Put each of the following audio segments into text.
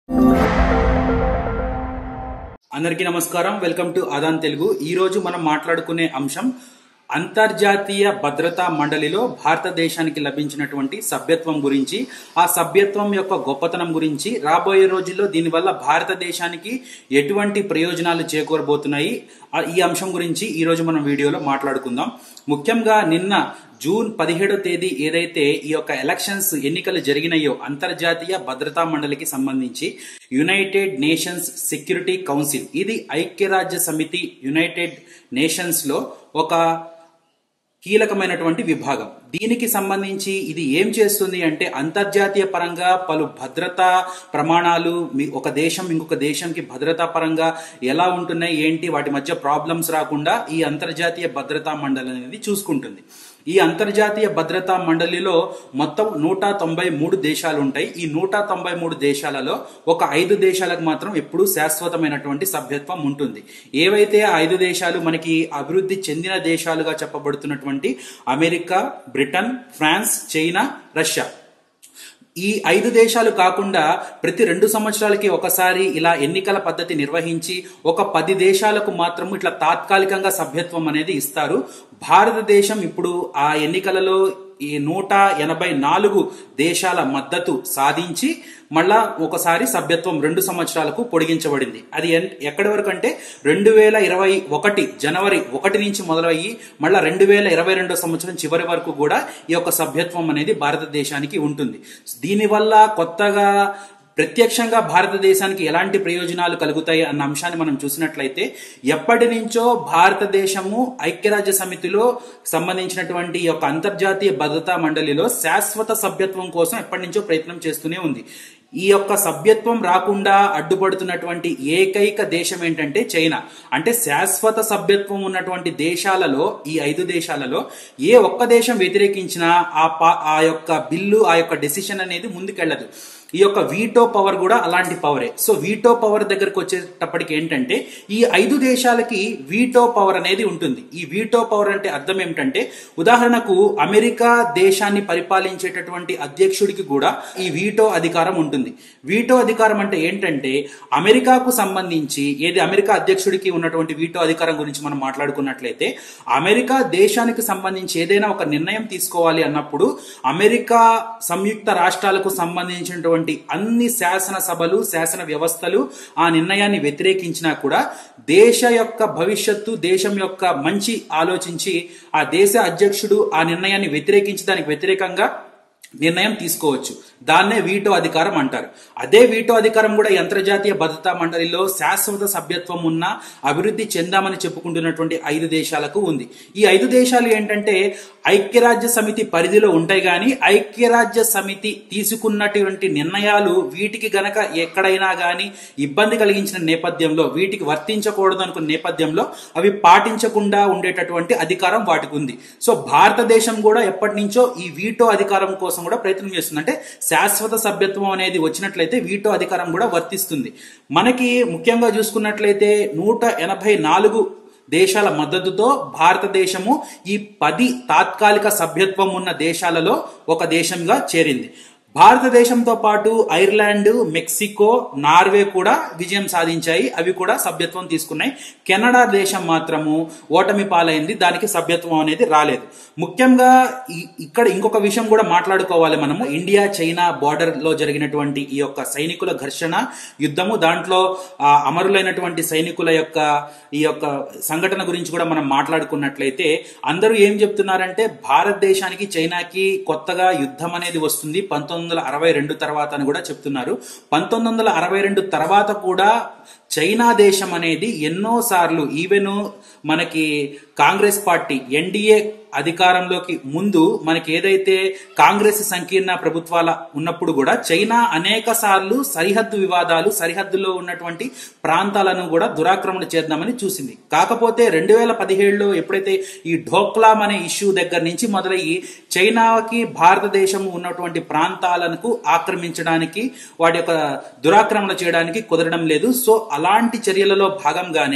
అందరికీ నమస్కారం welcome to అదాన్ Telugu ఈ రోజు మనం మాట్లాడుకునే అంశం అంతర్జాతీయ భద్రతా మండలిలో భారతదేశానికి లభించినటువంటి సభ్యత్వం గురించి ఆ సభ్యత్వం యొక్క గొప్పతనం గురించి రాబోయే రోజుల్లో దీనివల్ల భారతదేశానికి ఎటువంటి ప్రయోజనాలు చేకూరబోతున్నాయి ఆ- ఈ అంశం గురించి ఈ రోజు మనం వీడియోలో మాట్లాడుకుందాం ముఖ్యంగా నిన్న జూన్ పదిహేడో తేదీ ఏదైతే ఈ యొక్క ఎలక్షన్స్ ఎన్నికలు జరిగినాయో అంతర్జాతీయ భద్రతా మండలికి సంబంధించి యునైటెడ్ నేషన్స్ సెక్యూరిటీ కౌన్సిల్ ఇది ఐక్యరాజ్య సమితి యునైటెడ్ నేషన్స్ లో ఒక కీలకమైనటువంటి విభాగం దీనికి సంబంధించి ఇది ఏం చేస్తుంది అంటే అంతర్జాతీయ పరంగా పలు భద్రతా ప్రమాణాలు మీ ఒక దేశం ఇంకొక దేశంకి భద్రతా పరంగా ఎలా ఉంటున్నాయి ఏంటి వాటి మధ్య ప్రాబ్లమ్స్ రాకుండా ఈ అంతర్జాతీయ భద్రతా మండలి అనేది చూసుకుంటుంది ఈ అంతర్జాతీయ భద్రతా మండలిలో మొత్తం నూట తొంభై మూడు దేశాలు ఉంటాయి ఈ నూట తొంభై మూడు దేశాలలో ఒక ఐదు దేశాలకు మాత్రం ఎప్పుడూ శాశ్వతమైనటువంటి సభ్యత్వం ఉంటుంది ఏవైతే ఆ ఐదు దేశాలు మనకి అభివృద్ధి చెందిన దేశాలుగా చెప్పబడుతున్నటువంటి America Britain France China Russia ఈ ఐదు దేశాలు కాకుండా ప్రతి రెండు సంవత్సరాలకి ఒకసారి ఇలా ఎన్నికల పద్ధతి నిర్వహించి ఒక పది దేశాలకు మాత్రం ఇట్లా తాత్కాలికంగా సభ్యత్వం అనేది ఇస్తారు భారతదేశం ఇప్పుడు ఆ ఎన్నికలలో ఈ నూట ఎనభై నాలుగు దేశాల మద్దతు సాధించి మళ్ళా ఒకసారి సభ్యత్వం రెండు సంవత్సరాలకు పొడిగించబడింది అది ఎన్- ఎక్కడి వరకు అంటే రెండు వేల ఇరవై ఒకటి జనవరి ఒకటి నుంచి మొదలయ్యి మళ్ళా రెండు వేల ఇరవై రెండో సంవత్సరం చివరి వరకు కూడా ఈ యొక్క సభ్యత్వం అనేది భారతదేశానికి ఉంటుంది దీనివల్ల కొత్తగా ప్రత్యక్షంగా భారతదేశానికి ఎలాంటి ప్రయోజనాలు కలుగుతాయి అన్న అంశాన్ని మనం చూసినట్లయితే ఎప్పటి నుంచో భారతదేశము ఐక్యరాజ్య సమితిలో సంబంధించినటువంటి ఈ యొక్క అంతర్జాతీయ భద్రతా మండలిలో శాశ్వత సభ్యత్వం కోసం ఎప్పటి నుంచో ప్రయత్నం చేస్తూనే ఉంది ఈ యొక్క సభ్యత్వం రాకుండా అడ్డుపడుతున్నటువంటి ఏకైక దేశం ఏంటంటే చైనా అంటే శాశ్వత సభ్యత్వం ఉన్నటువంటి దేశాలలో ఈ ఐదు దేశాలలో ఏ ఒక్క దేశం వ్యతిరేకించినా ఆ పా- ఆ యొక్క బిల్లు ఆ యొక్క డెసిషన్ అనేది ముందుకెళ్లదు ఈ యొక్క వీటో పవర్ కూడా అలాంటి పవరే సో వీటో పవర్ దగ్గరకు వచ్చేటప్పటికి ఏంటంటే ఈ ఐదు దేశాలకి వీటో పవర్ అనేది ఉంటుంది ఈ వీటో పవర్ అంటే అర్థం ఏమిటంటే ఉదాహరణకు అమెరికా దేశాన్ని పరిపాలించేటటువంటి అధ్యక్షుడికి కూడా ఈ వీటో అధికారం ఉంటుంది వీటో అధికారం అంటే ఏంటంటే అమెరికాకు సంబంధించి ఏది అమెరికా అధ్యక్షుడికి ఉన్నటువంటి వీటో అధికారం గురించి మనం మాట్లాడుకున్నట్లయితే అమెరికా దేశానికి సంబంధించి ఏదైనా ఒక నిర్ణయం తీసుకోవాలి అన్నప్పుడు అమెరికా సంయుక్త రాష్ట్రాలకు సంబంధించినటువంటి అన్ని శాసనసభలు శాసన వ్యవస్థలు ఆ నిర్ణయాన్ని వ్యతిరేకించినా కూడా దేశ యొక్క భవిష్యత్తు దేశం యొక్క మంచి ఆలోచించి ఆ దేశ అధ్యక్షుడు ఆ నిర్ణయాన్ని వ్యతిరేకించి దానికి వ్యతిరేకంగా నిర్ణయం తీసుకోవచ్చు దాన్నే వీటో అధికారం అంటారు అదే వీటో అధికారం కూడా ఈ అంతర్జాతీయ భద్రతా మండలిలో శాశ్వత సభ్యత్వం ఉన్న అభివృద్ధి చెందామని చెప్పుకుంటున్నటువంటి ఐదు దేశాలకు ఉంది ఈ ఐదు దేశాలు ఏంటంటే ఐక్యరాజ్య సమితి పరిధిలో ఉంటాయి కానీ ఐక్యరాజ్య సమితి తీసుకున్నటువంటి నిర్ణయాలు వీటికి గనక ఎక్కడైనా గాని ఇబ్బంది కలిగించిన నేపథ్యంలో వీటికి వర్తించకూడదు అనుకున్న నేపథ్యంలో అవి పాటించకుండా ఉండేటటువంటి అధికారం వాటికి ఉంది సో భారతదేశం కూడా ఎప్పటి నుంచో ఈ వీటో అధికారం కోసం కూడా ప్రయత్నం చేస్తుంది అంటే శాశ్వత సభ్యత్వం అనేది వచ్చినట్లయితే వీటో అధికారం కూడా వర్తిస్తుంది మనకి ముఖ్యంగా చూసుకున్నట్లయితే నూట ఎనభై నాలుగు దేశాల మద్దతుతో భారతదేశము ఈ పది తాత్కాలిక సభ్యత్వం ఉన్న దేశాలలో ఒక దేశంగా చేరింది భారతదేశంతో పాటు ఐర్లాండ్ మెక్సికో నార్వే కూడా విజయం సాధించాయి అవి కూడా సభ్యత్వం తీసుకున్నాయి కెనడా దేశం మాత్రము ఓటమి పాలైంది దానికి సభ్యత్వం అనేది రాలేదు ముఖ్యంగా ఈ- ఇక్కడ ఇంకొక విషయం కూడా మాట్లాడుకోవాలి మనము ఇండియా చైనా బార్డర్ లో జరిగినటువంటి ఈ యొక్క సైనికుల ఘర్షణ యుద్ధము దాంట్లో ఆ, అమరులైనటువంటి సైనికుల యొక్క ఈ యొక్క సంఘటన గురించి కూడా మనం మాట్లాడుకున్నట్లయితే అందరూ ఏం చెప్తున్నారంటే భారతదేశానికి చైనాకి కొత్తగా యుద్ధం అనేది వస్తుంది పంతొమ్మిది వందల అరవై రెండు తర్వాత అని కూడా చెప్తున్నారు పంతొమ్మిది వందల అరవై రెండు తర్వాత కూడా చైనా దేశం అనేది ఎన్నో సార్లు ఈవెన్ మనకి కాంగ్రెస్ పార్టీ ఎన్డీఏ అధికారంలోకి ముందు మనకి ఏదైతే కాంగ్రెస్ సంకీర్ణ ప్రభుత్వాల ఉన్నప్పుడు కూడా చైనా అనేక సార్లు సరిహద్దు వివాదాలు సరిహద్దులో ఉన్నటువంటి ప్రాంతాలను కూడా దురాక్రమణ చేద్దామని చూసింది కాకపోతే రెండు వేల పదిహేడులో ఎప్పుడైతే ఈ ఢోక్లాం అనే ఇష్యూ దగ్గర నుంచి మొదలయ్యి చైనాకి భారతదేశం ఉన్నటువంటి ప్రాంతాలకు ఆక్రమించడానికి వాటి యొక్క దురాక్రమణ చేయడానికి కుదరడం లేదు సో అలాంటి చర్యలలో భాగంగానే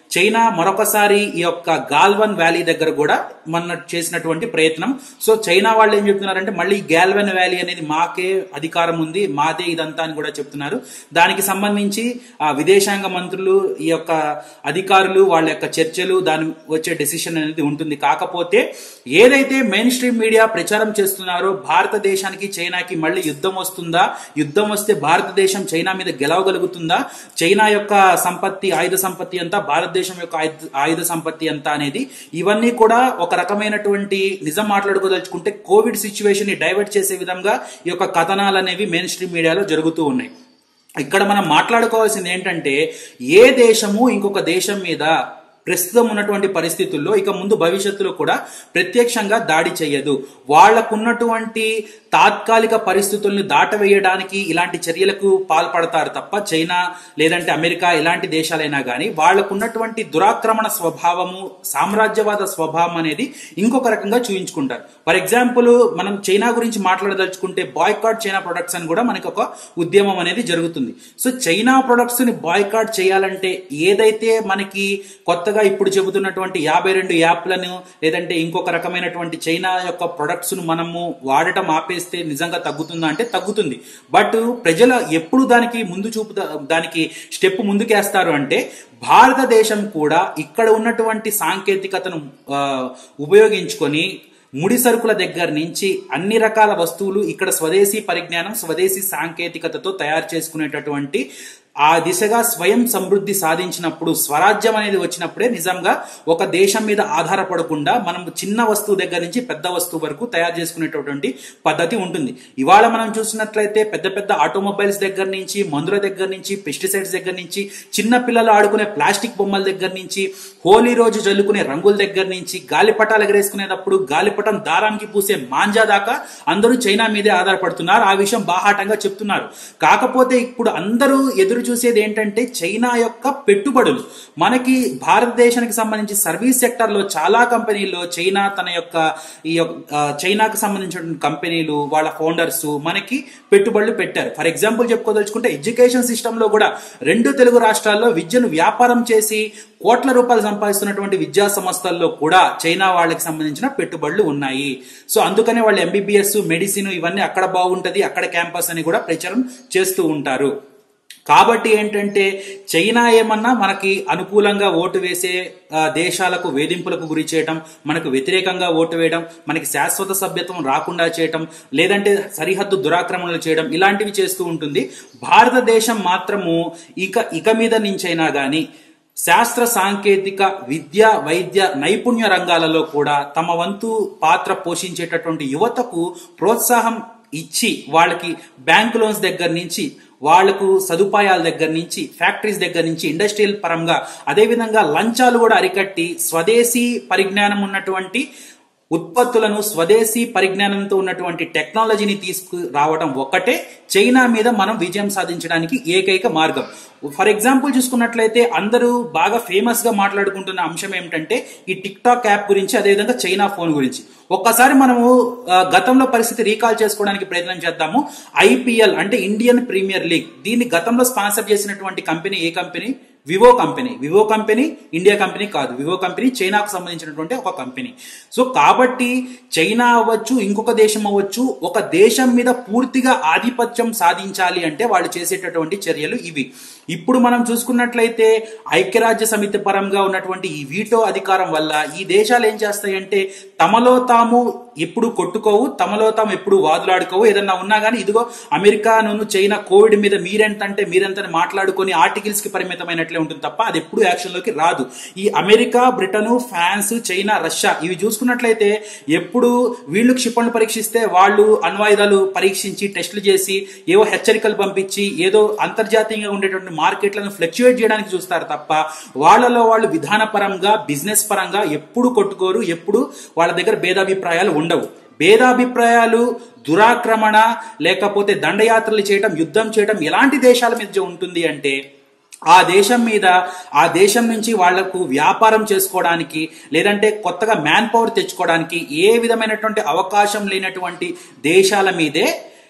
చైనా మరొకసారి ఈ యొక్క గాల్వన్ వ్యాలీ దగ్గర కూడా మొన్న చేసినటువంటి ప్రయత్నం సో చైనా వాళ్ళు ఏం చెప్తున్నారంటే మళ్ళీ గాల్వన్ వ్యాలీ అనేది మాకే అధికారం ఉంది మాదే ఇదంతా అని కూడా చెప్తున్నారు దానికి సంబంధించి ఆ విదేశాంగ మంత్రులు ఈ యొక్క అధికారులు వాళ్ళ యొక్క చర్చలు దాని వచ్చే డెసిషన్ అనేది ఉంటుంది కాకపోతే ఏదైతే మెయిన్ స్ట్రీమ్ మీడియా ప్రచారం చేస్తున్నారో భారతదేశానికి చైనాకి మళ్ళీ యుద్ధం వస్తుందా యుద్ధం వస్తే భారతదేశం చైనా మీద గెలవగలుగుతుందా చైనా యొక్క సంపత్తి ఆయుధ సంపత్తి అంతా భారతదేశం యొక్క ఆయుధ- ఆయుధ సంపత్తి అంతా అనేది ఇవన్నీ కూడా ఒక రకమైనటువంటి నిజం మాట్లాడుకోదలుచుకుంటే కోవిడ్ సిచ్యువేషన్ ని డైవర్ట్ చేసే విధంగా ఈ యొక్క కథనాలు అనేవి మెయిన్ స్ట్రీమ్ మీడియాలో జరుగుతూ ఉన్నాయి ఇక్కడ మనం మాట్లాడుకోవాల్సింది ఏంటంటే ఏ దేశము ఇంకొక దేశం మీద ప్రస్తుతం ఉన్నటువంటి పరిస్థితుల్లో ఇక ముందు భవిష్యత్తులో కూడా ప్రత్యక్షంగా దాడి చేయదు వాళ్లకున్నటువంటి తాత్కాలిక పరిస్థితుల్ని దాటవేయడానికి ఇలాంటి చర్యలకు పాల్పడతారు తప్ప చైనా లేదంటే అమెరికా ఇలాంటి దేశాలైనా కానీ వాళ్లకున్నటువంటి దురాక్రమణ స్వభావము సామ్రాజ్యవాద స్వభావం అనేది ఇంకొక రకంగా చూయించుకుంటారు ఫర్ ఎగ్జాంపుల్ మనం చైనా గురించి మాట్లాడదలుచుకుంటే బాయ్కాట్ చైనా ప్రొడక్ట్స్ అని కూడా మనకి ఒక ఉద్యమం అనేది జరుగుతుంది సో చైనా ప్రొడక్ట్స్ ని బాయ్కాట్ చేయాలంటే ఏదైతే మనకి కొత్తగా ఇప్పుడు చెబుతున్నటువంటి యాభై రెండు యాప్లను లేదంటే ఇంకొక రకమైనటువంటి చైనా యొక్క ప్రొడక్ట్స్ ను మనము వాడటం ఆపేస్తే నిజంగా తగ్గుతుందా అంటే తగ్గుతుంది బట్ ప్రజలు ఎప్పుడు దానికి ముందు చూపు దానికి స్టెప్ ముందుకేస్తారు అంటే భారతదేశం కూడా ఇక్కడ ఉన్నటువంటి సాంకేతికతను ఆ, ఉపయోగించుకొని ముడి సరుకుల దగ్గర నుంచి అన్ని రకాల వస్తువులు ఇక్కడ స్వదేశీ పరిజ్ఞానం స్వదేశీ సాంకేతికతతో తయారు చేసుకునేటటువంటి ఆ దిశగా స్వయం సమృద్ధి సాధించినప్పుడు స్వరాజ్యం అనేది వచ్చినప్పుడే నిజంగా ఒక దేశం మీద ఆధారపడకుండా మనం చిన్న వస్తువు దగ్గర నుంచి పెద్ద వస్తువు వరకు తయారు చేసుకునేటటువంటి పద్ధతి ఉంటుంది ఇవాళ మనం చూసినట్లయితే పెద్ద పెద్ద ఆటోమొబైల్స్ దగ్గర నుంచి మందుల దగ్గర నుంచి పెస్టిసైడ్స్ దగ్గర నుంచి చిన్న పిల్లలు ఆడుకునే ప్లాస్టిక్ బొమ్మల దగ్గర నుంచి హోలీ రోజు జల్లుకునే రంగుల దగ్గర నుంచి గాలిపటాలు ఎగరేసుకునేటప్పుడు గాలిపటం దారానికి పూసే మాంజా దాకా అందరూ చైనా మీదే ఆధారపడుతున్నారు ఆ విషయం బాహాటంగా చెప్తున్నారు కాకపోతే ఇప్పుడు అందరూ ఎదురు చూసేది ఏంటంటే చైనా యొక్క పెట్టుబడులు మనకి భారతదేశానికి సంబంధించి సర్వీస్ సెక్టర్ లో చాలా కంపెనీల్లో చైనా తన యొక్క ఈ యొక్క, ఆ, చైనాకు సంబంధించిన కంపెనీలు వాళ్ళ ఫౌండర్స్ మనకి పెట్టుబడులు పెట్టారు ఫర్ ఎగ్జాంపుల్ చెప్పుకోదలుచుకుంటే ఎడ్యుకేషన్ సిస్టమ్ లో కూడా రెండు తెలుగు రాష్ట్రాల్లో విద్యను వ్యాపారం చేసి కోట్ల రూపాయలు సంపాదిస్తున్నటువంటి విద్యా సంస్థల్లో కూడా చైనా వాళ్ళకి సంబంధించిన పెట్టుబడులు ఉన్నాయి సో అందుకనే వాళ్ళు ఎంబీబీఎస్ మెడిసిన్ ఇవన్నీ అక్కడ బాగుంటది అక్కడ క్యాంపస్ అని కూడా ప్రచారం చేస్తూ ఉంటారు కాబట్టి ఏంటంటే చైనా ఏమన్నా మనకి అనుకూలంగా ఓటు వేసే ఆ, దేశాలకు వేధింపులకు గురి చేయటం మనకు వ్యతిరేకంగా ఓటు వేయడం మనకి శాశ్వత సభ్యత్వం రాకుండా చేయటం లేదంటే సరిహద్దు దురాక్రమణలు చేయడం ఇలాంటివి చేస్తూ ఉంటుంది భారతదేశం మాత్రము ఇక ఇక మీద నుంచైనా గాని శాస్త్ర సాంకేతిక విద్య వైద్య నైపుణ్య రంగాలలో కూడా తమ వంతు పాత్ర పోషించేటటువంటి యువతకు ప్రోత్సాహం ఇచ్చి వాళ్ళకి బ్యాంక్ లోన్స్ దగ్గర నుంచి వాళ్లకు సదుపాయాల దగ్గర నుంచి ఫ్యాక్టరీస్ దగ్గర నుంచి ఇండస్ట్రియల్ పరంగా అదేవిధంగా లంచాలు కూడా అరికట్టి స్వదేశీ పరిజ్ఞానం ఉన్నటువంటి ఉత్పత్తులను స్వదేశీ పరిజ్ఞానంతో ఉన్నటువంటి టెక్నాలజీని తీసుకురావడం ఒక్కటే చైనా మీద మనం విజయం సాధించడానికి ఏకైక మార్గం ఫర్ ఎగ్జాంపుల్ చూసుకున్నట్లయితే అందరూ బాగా ఫేమస్ గా మాట్లాడుకుంటున్న అంశం ఏమిటంటే ఈ టిక్ టాక్ యాప్ గురించి అదేవిధంగా చైనా ఫోన్ గురించి ఒక్కసారి మనము ఆ, గతంలో పరిస్థితి రీకాల్ చేసుకోవడానికి ప్రయత్నం చేద్దాము ఐపీఎల్ అంటే ఇండియన్ ప్రీమియర్ లీగ్ దీన్ని గతంలో స్పాన్సర్ చేసినటువంటి కంపెనీ ఏ company Vivo company Vivo company India company కాదు వివో కంపెనీ చైనాకు సంబంధించినటువంటి ఒక కంపెనీ సో కాబట్టి చైనా అవ్వచ్చు ఇంకొక దేశం అవ్వచ్చు ఒక దేశం మీద పూర్తిగా ఆధిపత్యం సాధించాలి అంటే వాళ్ళు చేసేటటువంటి చర్యలు ఇవి ఇప్పుడు మనం చూసుకున్నట్లయితే ఐక్యరాజ్య సమితి పరంగా ఉన్నటువంటి ఈ వీటో అధికారం వల్ల ఈ దేశాలు ఏం చేస్తాయంటే తమలో తాము ఎప్పుడు కొట్టుకోవు తమలో తాము ఎప్పుడు వాదులాడుకోవు ఏదన్నా ఉన్నా కానీ ఇదిగో అమెరికా నువ్వు చైనా కోవిడ్ మీద మీరెంత అంటే మీరెంత అని మాట్లాడుకొని ఆర్టికల్స్ కి పరిమితమైనట్లే ఉంటుంది తప్ప అది ఎప్పుడు యాక్షన్ లోకి రాదు ఈ America Britain France China Russia ఇవి చూసుకున్నట్లయితే ఎప్పుడు వీళ్ళు క్షిపణులు పరీక్షిస్తే వాళ్ళు అణ్వాయుధాలు పరీక్షించి టెస్టులు చేసి ఏవో హెచ్చరికలు పంపించి ఏదో అంతర్జాతీయంగా ఉండేటువంటి మార్కెట్లను ఫ్లక్చుయేట్ చేయడానికి చూస్తారు తప్ప వాళ్ళలో వాళ్ళు విధానపరంగా బిజినెస్ పరంగా ఎప్పుడు కొట్టుకోరు ఎప్పుడు వాళ్ళ దగ్గర భేదాభిప్రాయాలు ఉండవు భేదాభిప్రాయాలు దురాక్రమణ లేకపోతే దండయాత్రలు చేయటం యుద్ధం చేయటం ఎలాంటి దేశాల మీద ఉంటుంది అంటే ఆ దేశం మీద ఆ దేశం నుంచి వాళ్లకు వ్యాపారం చేసుకోవడానికి లేదంటే కొత్తగా మ్యాన్ పవర్ తెచ్చుకోవడానికి ఏ విధమైనటువంటి అవకాశం లేనటువంటి దేశాల మీదే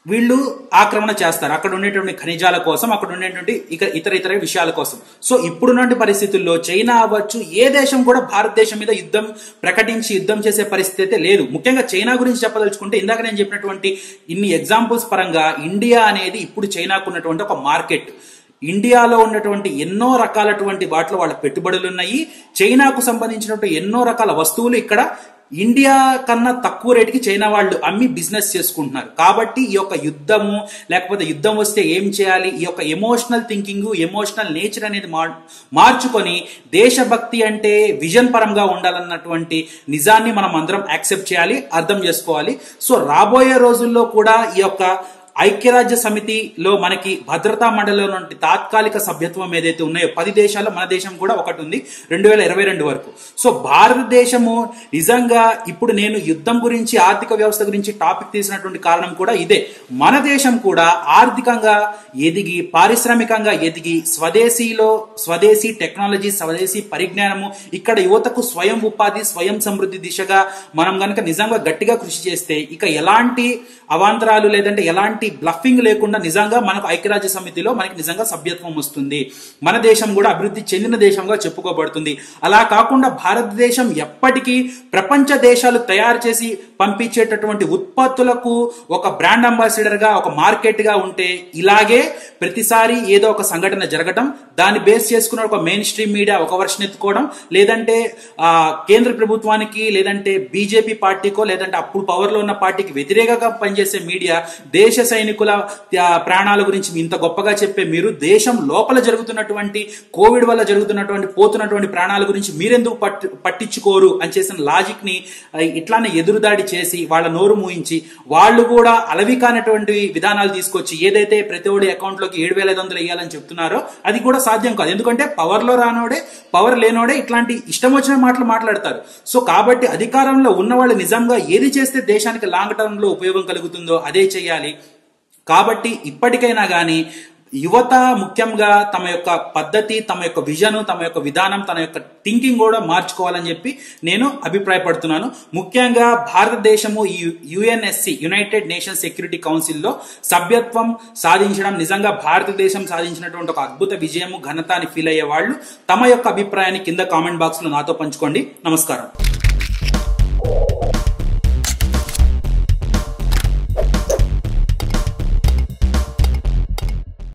వీళ్ళు ఆక్రమణ చేస్తారు అక్కడ ఉండేటువంటి ఖనిజాల కోసం అక్కడ ఉండేటువంటి ఇక ఇతర ఇతర విషయాల కోసం సో ఇప్పుడున్నటువంటి పరిస్థితుల్లో చైనా అవ్వచ్చు ఏ దేశం కూడా భారతదేశం మీద యుద్ధం ప్రకటించి యుద్ధం చేసే పరిస్థితి అయితే లేదు ముఖ్యంగా చైనా గురించి చెప్పదలుచుకుంటే ఇందాక నేను చెప్పినటువంటి ఇన్ని ఎగ్జాంపుల్స్ పరంగా ఇండియా అనేది ఇప్పుడు చైనాకు ఉన్నటువంటి ఒక మార్కెట్ ఇండియాలో ఉన్నటువంటి ఎన్నో రకాలటువంటి వాటిలో వాళ్ళ పెట్టుబడులు ఉన్నాయి చైనాకు సంబంధించినటువంటి ఎన్నో రకాల వస్తువులు ఇక్కడ ఇండియా కన్నా తక్కువ రేటుకి చైనా వాళ్ళు అమ్మి బిజినెస్ చేసుకుంటున్నారు కాబట్టి ఈ యొక్క యుద్ధము లేకపోతే యుద్ధం వస్తే ఏం చేయాలి ఈ యొక్క ఎమోషనల్ థింకింగ్ ఎమోషనల్ నేచర్ అనేది మార్- మార్చుకొని దేశభక్తి అంటే విజన్ పరంగా ఉండాలన్నటువంటి నిజాన్ని మనం అందరం యాక్సెప్ట్ చేయాలి అర్థం చేసుకోవాలి సో రాబోయే రోజుల్లో కూడా ఈ యొక్క ఐక్యరాజ్య సమితిలో మనకి భద్రతా మండలిలో నుండి తాత్కాలిక సభ్యత్వం ఏదైతే ఉన్నాయో పది దేశాల్లో మన దేశం కూడా ఒకటి ఉంది రెండు వేల ఇరవై రెండు వరకు సో భారతదేశము నిజంగా ఇప్పుడు నేను యుద్ధం గురించి ఆర్థిక వ్యవస్థ గురించి టాపిక్ తీసినటువంటి కారణం కూడా ఇదే మన దేశం కూడా ఆర్థికంగా ఎదిగి పారిశ్రామికంగా ఎదిగి స్వదేశీలో స్వదేశీ టెక్నాలజీ స్వదేశీ పరిజ్ఞానము ఇక్కడ యువతకు స్వయం ఉపాధి స్వయం సమృద్ధి దిశగా మనం గనక నిజంగా గట్టిగా కృషి చేస్తే ఇక ఎలాంటి అవాంతరాలు లేదంటే ఎలాంటి బ్లఫింగ్ లేకుండా నిజంగా మనకు ఐక్యరాజ్య సమితిలో మనకి నిజంగా సభ్యత్వం వస్తుంది మన దేశం కూడా అభివృద్ధి చెందిన దేశంగా చెప్పుకోబడుతుంది అలా కాకుండా భారతదేశం ఎప్పటికీ ప్రపంచ దేశాలు తయారు చేసి పంపించేటటువంటి ఉత్పత్తులకు ఒక బ్రాండ్ అంబాసిడర్ గా ఒక మార్కెట్ గా ఉంటే ఇలాగే ప్రతిసారి ఏదో ఒక సంఘటన జరగటం దాన్ని బేస్ చేసుకున్న ఒక మెయిన్ స్ట్రీమ్ మీడియా ఒక వర్షన్ ఎత్తుకోవడం లేదంటే ఆ, కేంద్ర ప్రభుత్వానికి లేదంటే బీజేపీ పార్టీకో లేదంటే అప్పుడు పవర్ లో ఉన్న పార్టీకి వ్యతిరేకంగా పనిచేసే మీడియా దేశ సైనికుల ఆ, ప్రాణాల గురించి ఇంత గొప్పగా చెప్పే మీరు దేశం లోపల జరుగుతున్నటువంటి కోవిడ్ వల్ల జరుగుతున్నటువంటి పోతున్నటువంటి ప్రాణాల గురించి మీరెందుకు పట్టు పట్టించుకోరు అని చేసిన లాజిక్ ని ఆ, ఇట్లానే ఎదురుదాడి చేసి వాళ్ళ నోరు మూయించి వాళ్ళు కూడా అలవి కానటువంటి విధానాలు తీసుకొచ్చి ఏదైతే ప్రతి ఒడి అకౌంట్ లోకి ఏడు వేల ఐదు వందలు వేయాలని చెప్తున్నారో అది కూడా సాధ్యం కాదు ఎందుకంటే పవర్ లో రానోడే పవర్ లేనోడే ఇట్లాంటి ఇష్టం వచ్చిన మాటలు మాట్లాడతారు సో కాబట్టి అధికారంలో ఉన్న వాళ్ళు నిజంగా ఏది చేస్తే దేశానికి లాంగ్ టర్మ్ లో ఉపయోగం కలుగుతుందో అదే చేయాలి కాబట్టి ఇప్పటికైనా కానీ యువత ముఖ్యంగా తమ యొక్క పద్ధతి తమ యొక్క విజన్ తమ యొక్క విధానం తన యొక్క థింకింగ్ కూడా మార్చుకోవాలని చెప్పి నేను అభిప్రాయపడుతున్నాను ముఖ్యంగా భారతదేశము ఈ యుఎన్ఎస్సి యునైటెడ్ నేషన్ సెక్యూరిటీ కౌన్సిల్లో సభ్యత్వం సాధించడం నిజంగా భారతదేశం సాధించినటువంటి ఒక అద్భుత విజయము ఘనత అని ఫీల్ అయ్యే వాళ్ళు తమ యొక్క అభిప్రాయాన్ని కింద కామెంట్ బాక్స్ లో నాతో పంచుకోండి నమస్కారం